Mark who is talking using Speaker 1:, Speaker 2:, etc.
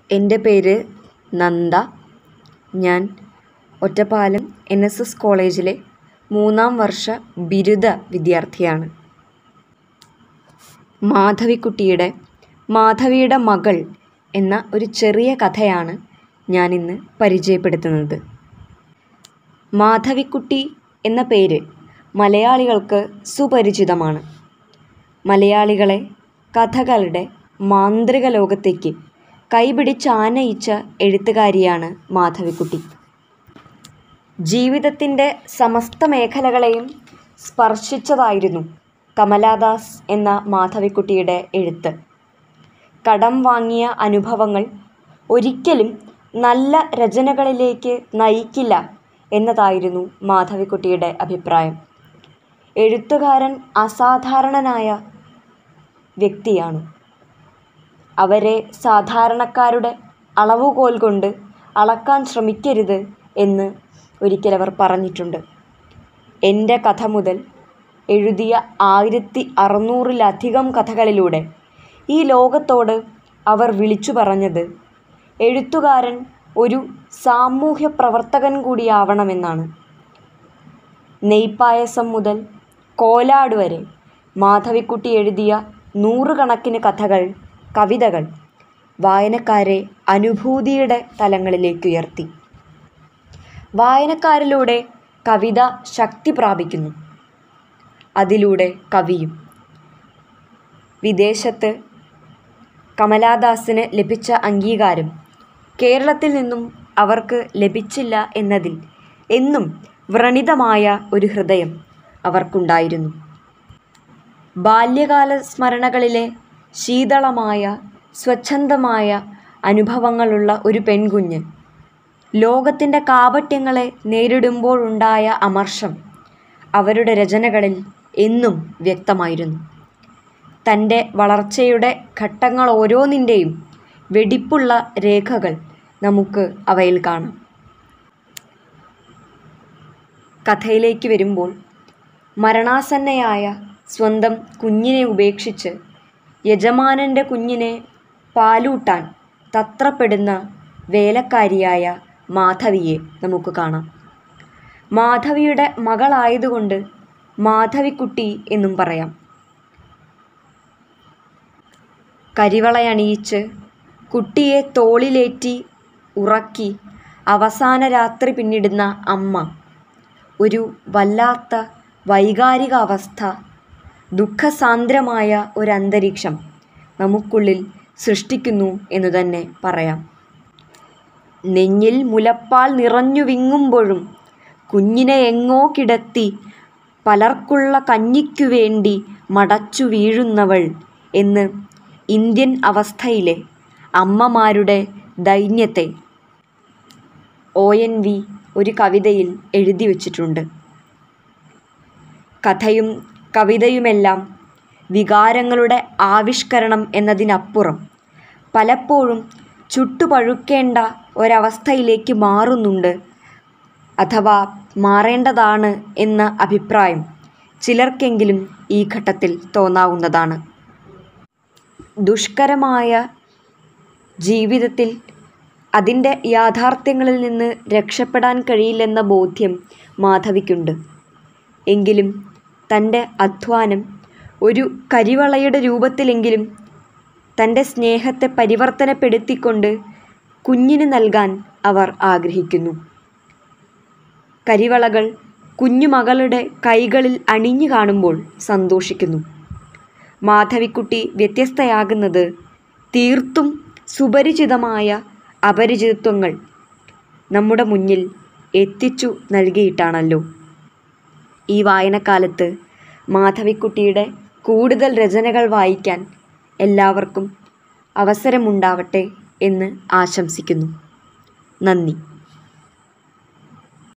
Speaker 1: എൻ്റെ പേര് നന്ദ ഞാൻ ഒറ്റപ്പാലം എൻ എസ് എസ് കോളേജിലെ മൂന്നാം വർഷ ബിരുദ വിദ്യാർത്ഥിയാണ് മാധവിക്കുട്ടിയുടെ മാധവിയുടെ മകൾ എന്ന ഒരു ചെറിയ കഥയാണ് ഞാനിന്ന് പരിചയപ്പെടുത്തുന്നത് മാധവിക്കുട്ടി എന്ന പേര് മലയാളികൾക്ക് സുപരിചിതമാണ് മലയാളികളെ കഥകളുടെ മാന്ത്രിക ലോകത്തേക്ക് കൈപിടിച്ചാനയിച്ച എഴുത്തുകാരിയാണ് മാധവിക്കുട്ടി ജീവിതത്തിൻ്റെ സമസ്ത മേഖലകളെയും സ്പർശിച്ചതായിരുന്നു കമലാദാസ് എന്ന മാധവിക്കുട്ടിയുടെ എഴുത്ത് കടം വാങ്ങിയ അനുഭവങ്ങൾ ഒരിക്കലും നല്ല രചനകളിലേക്ക് നയിക്കില്ല എന്നതായിരുന്നു മാധവിക്കുട്ടിയുടെ അഭിപ്രായം എഴുത്തുകാരൻ അസാധാരണനായ വ്യക്തിയാണ് അവരെ സാധാരണക്കാരുടെ അളവുകോൽ കൊണ്ട് അളക്കാൻ ശ്രമിക്കരുത് എന്ന് ഒരിക്കലവർ പറഞ്ഞിട്ടുണ്ട് എൻ്റെ കഥ മുതൽ എഴുതിയ ആയിരത്തി അറുന്നൂറിലധികം കഥകളിലൂടെ ഈ ലോകത്തോട് അവർ വിളിച്ചു പറഞ്ഞത് എഴുത്തുകാരൻ ഒരു സാമൂഹ്യ പ്രവർത്തകൻ കൂടിയാവണമെന്നാണ് നെയ്പ്പായസം മുതൽ കോലാട് വരെ മാധവിക്കുട്ടി എഴുതിയ നൂറുകണക്കിന് കഥകൾ കവിതകൾ വായനക്കാരെ അനുഭൂതിയുടെ തലങ്ങളിലേക്കുയർത്തി വായനക്കാരിലൂടെ കവിത ശക്തി പ്രാപിക്കുന്നു അതിലൂടെ കവിയും വിദേശത്ത് കമലാദാസിന് ലഭിച്ച അംഗീകാരം കേരളത്തിൽ നിന്നും അവർക്ക് ലഭിച്ചില്ല എന്നതിൽ എന്നും വ്രണിതമായ ഒരു ഹൃദയം അവർക്കുണ്ടായിരുന്നു ബാല്യകാല സ്മരണകളിലെ ശീതളമായ സ്വച്ഛന്തമായ അനുഭവങ്ങളുള്ള ഒരു പെൺകുഞ്ഞ് ലോകത്തിൻ്റെ കാപട്യങ്ങളെ നേരിടുമ്പോഴുണ്ടായ അമർഷം അവരുടെ രചനകളിൽ എന്നും വ്യക്തമായിരുന്നു തൻ്റെ വളർച്ചയുടെ ഘട്ടങ്ങൾ ഓരോന്നിൻ്റെയും വെടിപ്പുള്ള രേഖകൾ നമുക്ക് അവയിൽ കാണാം കഥയിലേക്ക് വരുമ്പോൾ മരണാസന്നയായ സ്വന്തം കുഞ്ഞിനെ ഉപേക്ഷിച്ച് യജമാനൻ്റെ കുഞ്ഞിനെ പാലൂട്ടാൻ തത്രപ്പെടുന്ന വേലക്കാരിയായ മാധവിയെ നമുക്ക് കാണാം മാധവിയുടെ മകളായതുകൊണ്ട് മാധവിക്കുട്ടി എന്നും പറയാം കരിവളയണിയിച്ച് കുട്ടിയെ തോളിലേറ്റി ഉറക്കി അവസാന രാത്രി പിന്നിടുന്ന അമ്മ ഒരു വല്ലാത്ത വൈകാരിക അവസ്ഥ ദുഃഖസാന്ദ്രമായ ഒരു അന്തരീക്ഷം നമുക്കുള്ളിൽ സൃഷ്ടിക്കുന്നു എന്നു തന്നെ പറയാം നെഞ്ഞിൽ മുലപ്പാൽ നിറഞ്ഞു വിങ്ങുമ്പോഴും കുഞ്ഞിനെ എങ്ങോ കിടത്തി പലർക്കുള്ള കഞ്ഞിക്കു വേണ്ടി മടച്ചു വീഴുന്നവൾ എന്ന് ഇന്ത്യൻ അവസ്ഥയിലെ അമ്മമാരുടെ ദൈന്യത്തെ ഒ എൻ വി ഒരു കവിതയിൽ എഴുതി വച്ചിട്ടുണ്ട് കഥയും കവിതയുമെല്ലാം വികാരങ്ങളുടെ ആവിഷ്കരണം എന്നതിനപ്പുറം പലപ്പോഴും ചുട്ടുപഴുക്കേണ്ട ഒരവസ്ഥയിലേക്ക് മാറുന്നുണ്ട് അഥവാ മാറേണ്ടതാണ് എന്ന അഭിപ്രായം ചിലർക്കെങ്കിലും ഈ ഘട്ടത്തിൽ തോന്നാവുന്നതാണ് ദുഷ്കരമായ ജീവിതത്തിൽ അതിൻ്റെ യാഥാർത്ഥ്യങ്ങളിൽ നിന്ന് രക്ഷപ്പെടാൻ കഴിയില്ലെന്ന ബോധ്യം മാധവിക്കുണ്ട് എങ്കിലും തൻ്റെ അധ്വാനം ഒരു കരിവളയുടെ രൂപത്തിലെങ്കിലും തൻ്റെ സ്നേഹത്തെ പരിവർത്തനപ്പെടുത്തിക്കൊണ്ട് കുഞ്ഞിന് നൽകാൻ അവർ ആഗ്രഹിക്കുന്നു കരിവളകൾ കുഞ്ഞുമകളുടെ കൈകളിൽ അണിഞ്ഞു കാണുമ്പോൾ സന്തോഷിക്കുന്നു മാധവിക്കുട്ടി വ്യത്യസ്തയാകുന്നത് തീർത്തും സുപരിചിതമായ അപരിചിതത്വങ്ങൾ നമ്മുടെ മുന്നിൽ എത്തിച്ചു നൽകിയിട്ടാണല്ലോ ഈ വായനക്കാലത്ത് മാധവിക്കുട്ടിയുടെ കൂടുതൽ രചനകൾ വായിക്കാൻ എല്ലാവർക്കും അവസരമുണ്ടാവട്ടെ എന്ന് ആശംസിക്കുന്നു നന്ദി